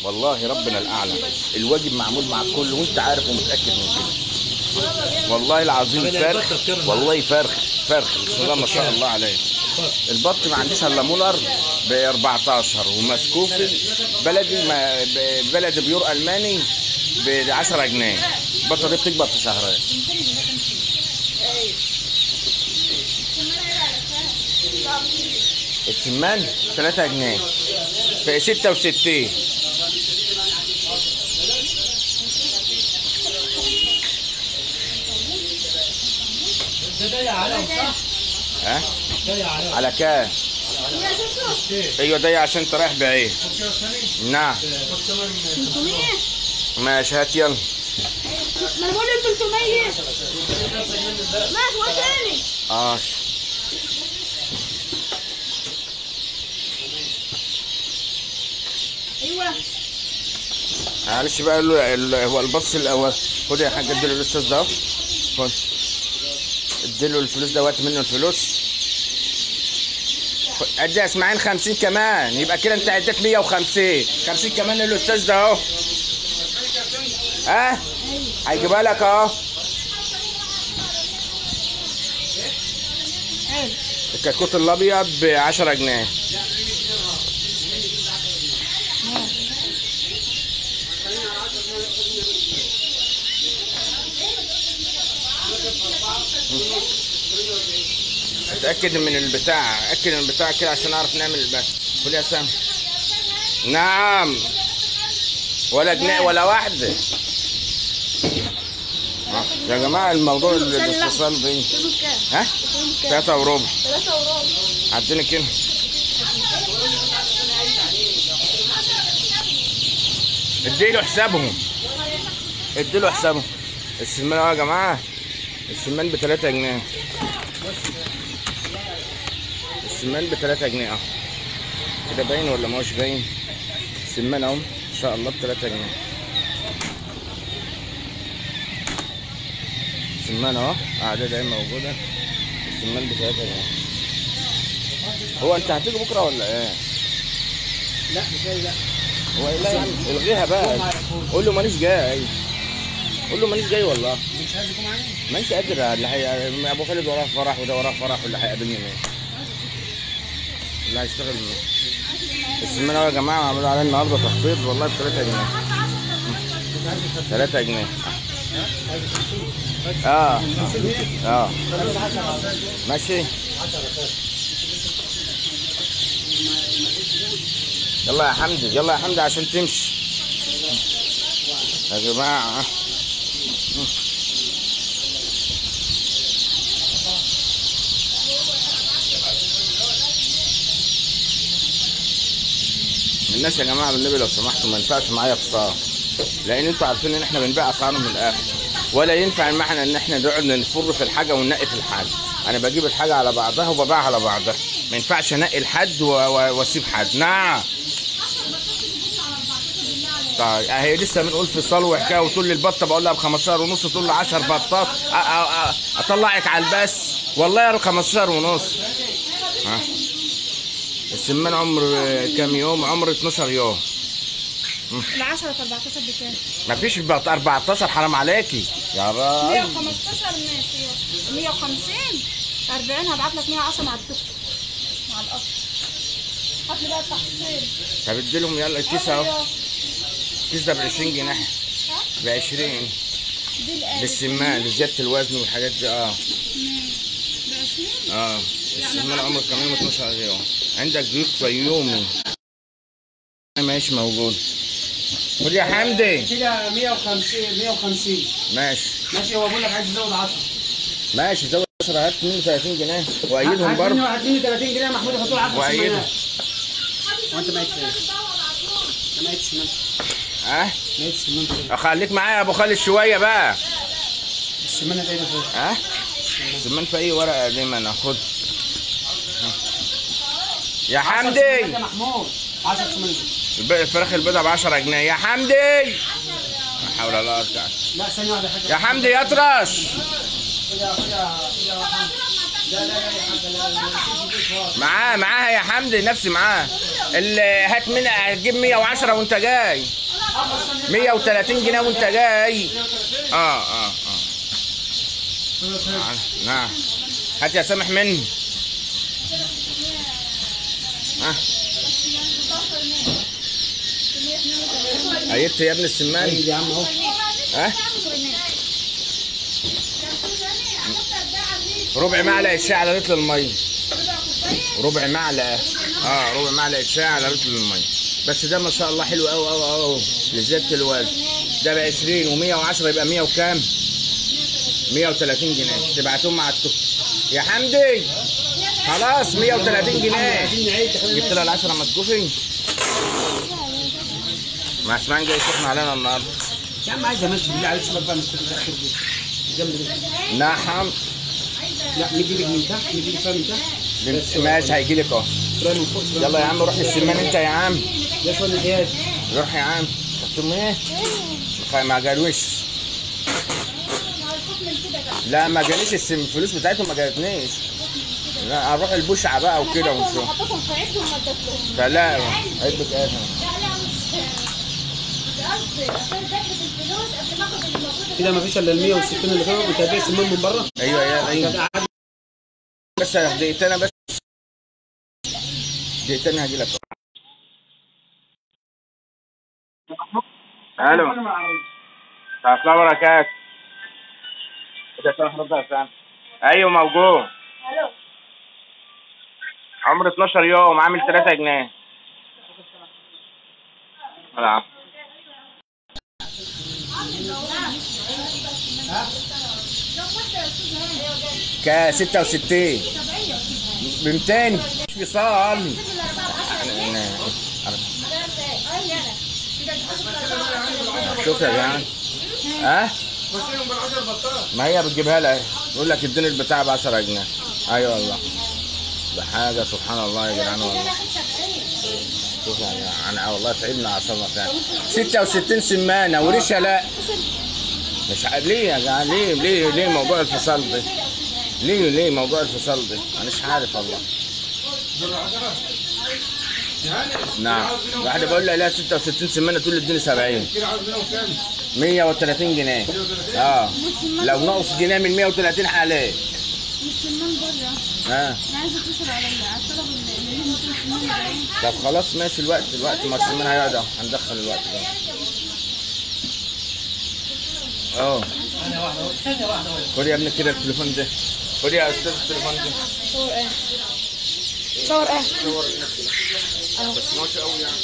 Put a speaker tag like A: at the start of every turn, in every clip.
A: والله ربنا الاعلى الواجب معمول مع الكل وانت عارف ومتاكد من كده والله العظيم فرخ والله فرخ فرخ بسم الله ما شاء الله عليه البط ما عنديش الا مولر ب 14 ومسكوفي بلدي ما ب- بلدي بيور الماني ب 10 جنيه البطه دي بتكبر في شهرين السمان 3 جنيه في 66
B: ده ده يا علاء صح؟
A: ها
B: ده يا علاء
A: على كام ايوه ده عشان انت رايح بعيد نعم
C: 300
A: ماشي هات يلا
C: ما انا بقول له 300 ماشي وايه تاني
A: اه
C: ايوه
A: معلش بقى له ال- هو البص الاول خد يا حاج اديله الاستاذ ده اهو. خد اديله الفلوس ده وقت منه الفلوس خد، ادي يا اسماعيل 50 كمان يبقى كده انت اديت 150 50 كمان للاستاذ ده اهو ها هيجيبها لك اهو
C: حلو
A: الكتكوت الابيض ب 10 جنيه اتاكد من البتاع اتاكد من البتاع كده عشان اعرف نعمل البتاع قول يا سام نعم ولا جنيه ولا واحده آه، يا جماعه الموضوع الاتصال بين
C: كيلو كام؟
A: ها
C: كيلو كام؟
A: ثلاثة وربع
C: ثلاثة وربع
A: عدني كده اديله حسابهم اديله حسابهم السمان اهو يا جماعه السمان ب 3 جنيه السمان ب 3 جنيه اهو كده باين ولا ما هوش باين السمان اهو ان شاء الله ب 3 جنيه السمان اهو قاعده دايما موجوده السمان ب 3 جنيه هو انت هتيجي بكره ولا ايه؟
B: لا مش جاي لا
A: هو إيه؟ لا يا عم الغيها بقى قول له مانيش جاي قول له مانيش جاي والله
B: مش عايز يكون معايا
A: مانيش قادر اللي هي ابو خالد وراه فرح وده وراه فرح واللي هيقابلني مين اللي هيشتغل مين السمان اهو يا جماعه عملوا علينا النهارده تخفيض والله ب 3 جنيه 3 جنيه اه اه ماشي يلا يا حمدي يلا يا حمدي عشان تمشي يا جماعه الناس يا جماعه بالنبي لو سمحتوا ما ينفعش معايا خساره لان انتوا عارفين ان احنا بنبيع اسعارنا من الاخر ولا ينفع معنا ان احنا نقعد نفر في الحاجه وننقي في الحاجه انا بجيب الحاجه على بعضها وببيعها على بعضها ما ينفعش انقي لحد و- و- واسيب حد نعم طيب هي لسه بنقول فصال وحكايه وتقول لي البطه بقول لها ب 15 ونص تقول لي 10 بطات أ- أ- أ- اطلعك على البث والله يا 15 ونص ها السمان عمر كام يوم عمر 12 يوم
C: ال 10 في 14 بكام؟
A: ما فيش بط 14 حرام عليكي يا راجل
C: 115 ماشي 150 40 هبعت لك 110 مع الدكتور مع القطر هات لي بقى التحصيل
A: طب اديلهم يلا الكيس اهو الكيس ده ب 20 جنيه ب 20
C: دي الآلة
A: للسمان لزياده الوزن والحاجات دي اه
C: ب 20
A: اه السمان عمره كمان 12 يوم عندك ضيوف فيومي ماشي موجود خد يا حمدي
B: كده 150 150
A: ماشي
B: ماشي هو بيقول لك عايز يزود 10
A: ماشي زود 10 هات 32 جنيه وايدهم برضه
B: هتديني 30 جنيه محمود يحطوا له 10
A: وايدهم
B: وانت ما عدتش انا ما عدتش منك
A: ها
B: ما عدتش منك
A: خليك معايا يا ابو خالد شويه بقى
B: السمانه تاني فوق
A: ها زمان في اي ورقه دي ما ناخد يا حمدي
B: يا محمود 10 سمانه
A: الب- الفراخ البيضاء ب 10 جنيه يا حمدي لا حول ولا قوه إلا
B: لا ثانيه واحده يا حاج
A: يا حمدي يا اطرش
B: خدها خدها خدها لا لا لا يا حاج لا لا
A: معاه معاها يا حمدي نفسي معاه ال- هات من هتجيب 110 وانت جاي 130 جنيه وانت جاي اه اه اه نعم هات يا سامح مني ها عيبت يا ابن السمان
B: طيب يا عم اهو
A: ها ربع معلقه شاي على لتر الميه ربع معلقه اه ربع معلقه شاي على لتر الميه بس ده ما شاء الله حلو قوي قوي قوي لزياده الوزن ده ب 20 و110 يبقى 100 وكام 130 جنيه تبعتهم مع التوك يا حمدي خلاص 130 جنيه
B: عايزين نعيد خلينا
A: جبت لها العشرة مسكوفي مع اسماعيل جاي سخن علينا النهارده
B: يا عم عايز امشي بالله عليك شباب بقى من الكتب الاخير دي جنب ده
A: نعم
B: لا نجي لك من تحت نجي لك فيها من تحت
A: ماشي هيجي لك اهو
B: شويه من فوق شويه
A: يلا يا عم روح للسمان انت يا عم
B: ده شويه ناحيات
A: روح يا عم خدتهم ايه؟ خ- ما جالوش لا ما جاليش السم الفلوس بتاعتهم ما جاتنيش لا هنروح البشعة بقى وكده ونشوف
C: حطيتهم في عيدهم ما اديتلهم
A: فلا عيبك ايه
C: لا لا مش مش قصدي اصل دفعت الفلوس قبل ما اخد اللي موجود
B: كده ما فيش الا ال 160 اللي فيهم انت هتبيع سمان من بره
A: ايوه يا ايوه
B: قاعد
A: بس دقيقتين بس دقيقتين هجي لك الو السلام بركات كده سامح رد يا سامح ايوه موجود
C: الو
A: عمر 12 يوم عامل 3 جنيه العفو ك 66 ب 200 مش بيصال شوف يا جدعان ها ما هي بتجيبها لها يقول لك اديني البتاع ب 10 جنيه ايوه والله ده حاجه سبحان الله يا جدعان والله شوف يا جدعان انا والله تعبنا اعصابنا فعلا 66 سمانه وريشه لا مش عارف ليه يا جدعان ليه ليه ليه موضوع الفصال ده ليه ليه موضوع الفصال ده انا مش عارف والله نعم واحده بقول لها لا 66 سمانه تقول لي اديني 70 130 جنيه اه لو نقص جنيه من 130 حالات
C: مش سمان بره
A: اه
C: انا عايزه اتصل عليا على الطلب اللي ليه 200 سمان باين
A: طب خلاص ماشي الوقت الوقت ما السمان هيقعد أهو، هندخل الوقت ده اه خد يا ابني كده التليفون ده خد يا استاذ التليفون ده
C: صور ايه صور ايه
A: صور بس ماشي قوي يعني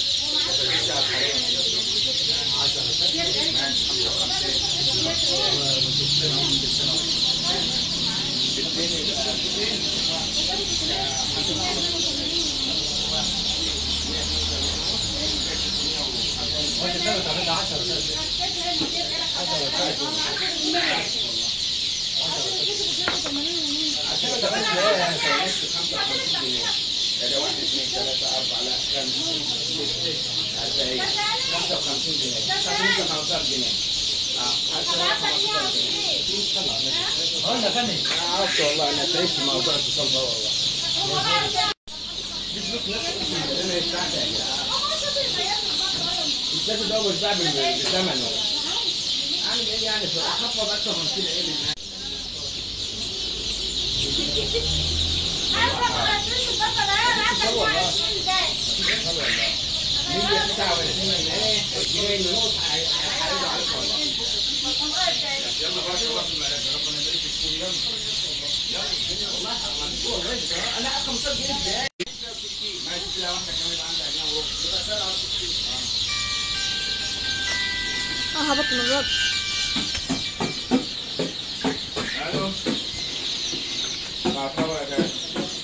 A: ده واحد اثنين ثلاثة أربعة لا خمسة ستة أربعين خمسة وخمسين جنيه خمسة وخمسين جنيه اه عرفت والله انا تعبت في موضوع الاتصال ده والله انا بتاعتي يا جدعان الشاشه ده مش بعمل بثمنه اعمل ايه يعني اخفض اكتر من كده ايه للناس مية تسعة وعشرين جنيه جنيه ونص هيحاربوا عليك والله يلا بقى شباب في الملاك ربنا يبارك فيكم يلا يلا والله والله بصراحة انا 15 جنيه ازاي ماشي كده واحدة كمان يبقى عندها جنيه وربع يبقى سعر على 60
C: اه هبط من الرد
A: الو مرحبا يا جماعة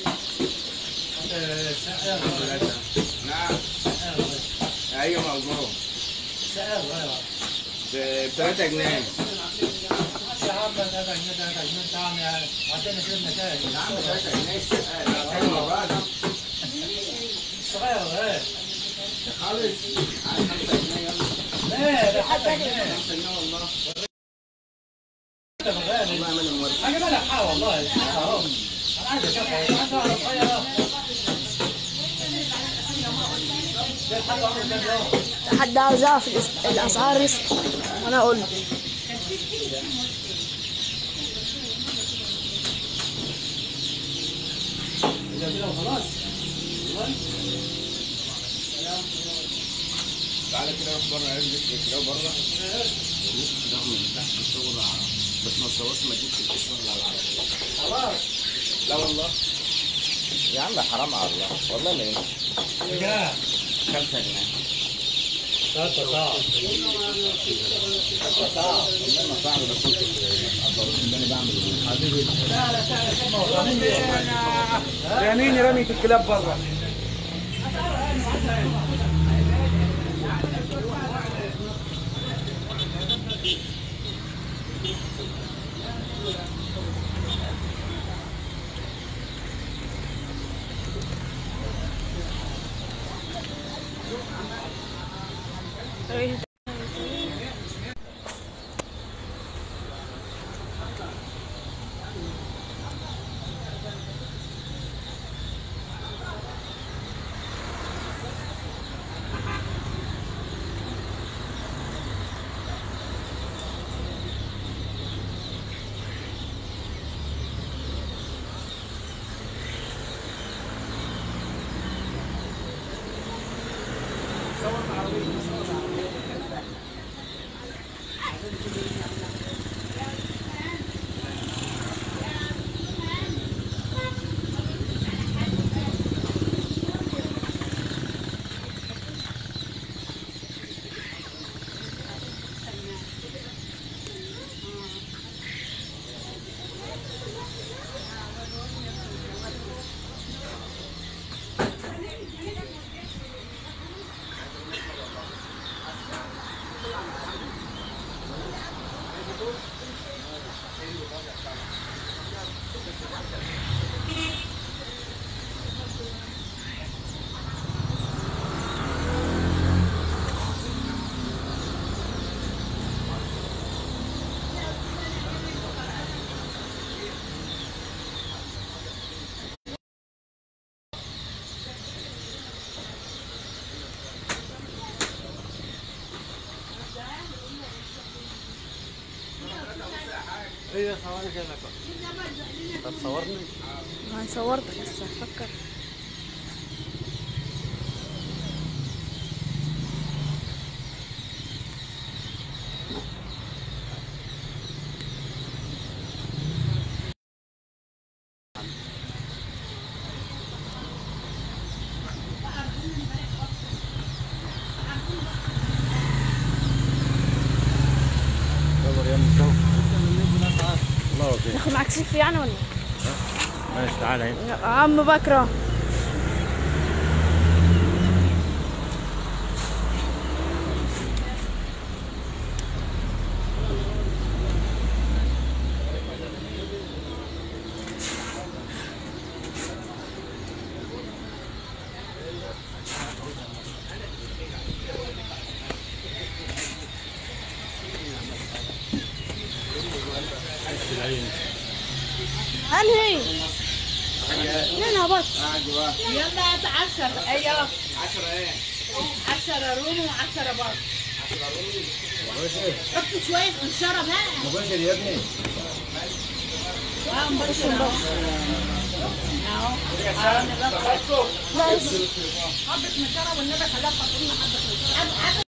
A: نعم ايوه موجود ب 3 جنيه يا عم 3 جنيه السؤال ايوه بقى خالص عايز 5 جنيه يلا 5 جنيه والله والله ما انا موافق
D: حد عاوز يعرف الأس- الاسعار يسأل وانا اقول له
A: تعالى كده روح بره عايز كده بره والنص ده من تحت الصور بس ما تصورش ما تجيبش الاسم ولا العربي خلاص لا والله يا عم حرام على الله والله ما ينفع خمسة جنيه
B: ثلاثة صعب
A: والله ما صعب بس انت اللي انا بعمل حبيبي
B: راميني رمية الكلاب بره ايه ثواني كده طب صورني
D: انا صورتك بس هفكر
A: صور يا ام الله وكيل
D: ناخد معاك سيلفي يعني ولا
A: ماشي تعالى هنا
D: يا عم بكره انهي لين هبط
E: يلا عشرة ايوه عشرة ايه؟ عشرة رومي وعشرة بط حط شوية انشرة بقى
A: مباشر يا ابني
E: اه مبشر اهو اهو
D: بس
E: حبة نشارة والنبي خلاها تحط لنا حبة نشارة